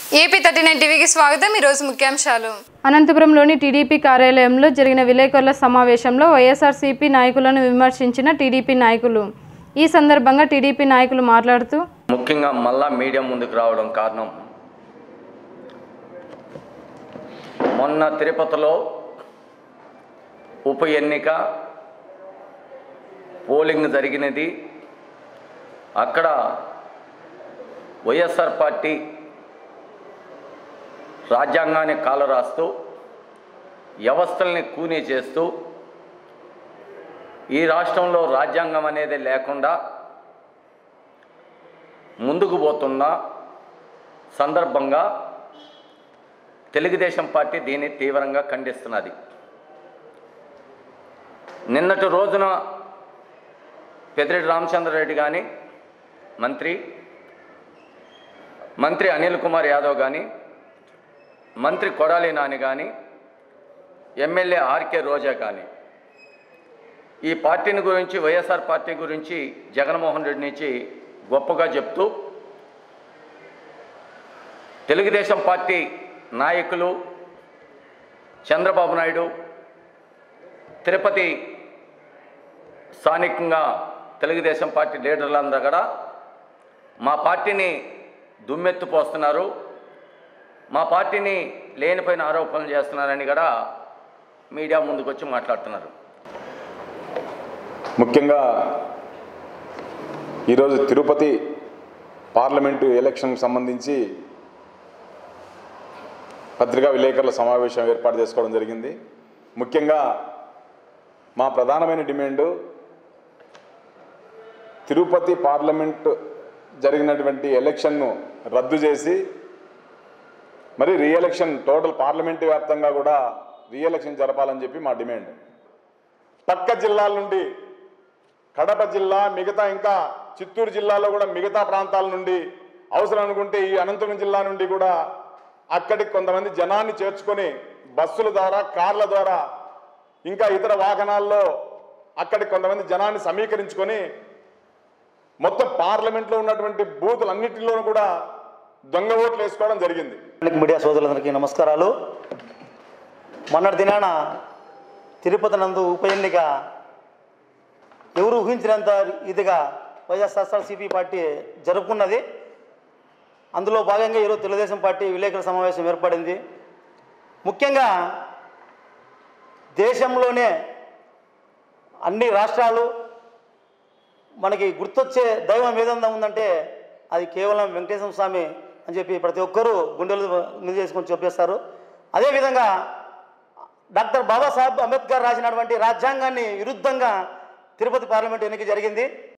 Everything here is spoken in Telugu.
ఏపీ థర్టీ నైన్ టీవీకి స్వాగతం ఈరోజు ముఖ్యాంశాలు అనంతపురంలోని టీడీపీ కార్యాలయంలో జరిగిన విలేకరుల సమావేశంలో వైఎస్ఆర్సీపీ నాయకులను విమర్శించిన టీడీపీ నాయకులు ఈ సందర్భంగా టీడీపీ నాయకులు మాట్లాడుతూ ముఖ్యంగా మళ్ళా మీడియా ముందుకు రావడం కారణం మొన్న తిరుపతిలో ఉప ఎన్నిక పోలింగ్ జరిగినది అక్కడ వైఎస్ఆర్ పార్టీ రాజ్యాంగాన్ని కాలరాస్తూ వ్యవస్థల్ని కూనీ చేస్తూ ఈ రాష్ట్రంలో రాజ్యాంగం అనేది లేకుండా ముందుకు పోతున్న సందర్భంగా తెలుగుదేశం పార్టీ దీన్ని తీవ్రంగా ఖండిస్తున్నది నిన్నటి రోజున పెద్దిరెడ్డి రామచంద్రరెడ్డి కానీ మంత్రి మంత్రి అనిల్ కుమార్ యాదవ్ కానీ మంత్రి కొడాలి నాని కానీ ఎమ్మెల్యే ఆర్కే రోజా కానీ ఈ పార్టీని గురించి వైఎస్ఆర్ పార్టీ గురించి జగన్మోహన్ రెడ్డి నుంచి గొప్పగా చెప్తూ తెలుగుదేశం పార్టీ నాయకులు చంద్రబాబు నాయుడు తిరుపతి స్థానికంగా తెలుగుదేశం పార్టీ లీడర్లందరూ కూడా మా పార్టీని దుమ్మెత్తుపోస్తున్నారు మా పార్టీని లేనిపోయిన ఆరోపణలు చేస్తున్నారని కూడా మీడియా ముందుకు వచ్చి మాట్లాడుతున్నారు ముఖ్యంగా ఈరోజు తిరుపతి పార్లమెంటు ఎలక్షన్కి సంబంధించి పత్రికా విలేకరుల సమావేశం ఏర్పాటు చేసుకోవడం జరిగింది ముఖ్యంగా మా ప్రధానమైన డిమాండు తిరుపతి పార్లమెంటు జరిగినటువంటి ఎలక్షన్ను రద్దు చేసి మరి రీఎలక్షన్ టోటల్ పార్లమెంటు వ్యాప్తంగా కూడా రీఎలక్షన్ జరపాలని చెప్పి మా డిమాండ్ పక్క జిల్లాల నుండి కడప జిల్లా మిగతా ఇంకా చిత్తూరు జిల్లాలో కూడా మిగతా ప్రాంతాల నుండి అవసరం అనుకుంటే ఈ అనంతపురం జిల్లా నుండి కూడా అక్కడికి కొంతమంది జనాన్ని చేర్చుకొని బస్సుల ద్వారా కార్ల ద్వారా ఇంకా ఇతర వాహనాల్లో అక్కడికి కొంతమంది జనాన్ని సమీకరించుకొని మొత్తం పార్లమెంట్లో ఉన్నటువంటి బూతులన్నింటిలోనూ కూడా దొంగ ఓట్లు వేసుకోవడం జరిగింది ఎలక్ట్రానిక్ మీడియా సోదరులందరికీ నమస్కారాలు మొన్నటి దినాన తిరుపతి నందు ఉప ఎన్నిక ఎవరు ఊహించినంత ఇదిగా వైఎస్ఆర్సీపీ పార్టీ జరుపుకున్నది అందులో భాగంగా ఈరోజు తెలుగుదేశం పార్టీ విలేకరుల సమావేశం ఏర్పడింది ముఖ్యంగా దేశంలోనే అన్ని రాష్ట్రాలు మనకి గుర్తొచ్చే దైవం ఏదన్నా ఉందంటే అది కేవలం వెంకటేశ్వర స్వామి అని చెప్పి ప్రతి ఒక్కరూ గుండెలు మీద చేసుకొని చెప్పేస్తారు అదేవిధంగా డాక్టర్ బాబాసాహెబ్ అంబేద్కర్ రాసినటువంటి రాజ్యాంగాన్ని విరుద్ధంగా తిరుపతి పార్లమెంట్ ఎన్నిక జరిగింది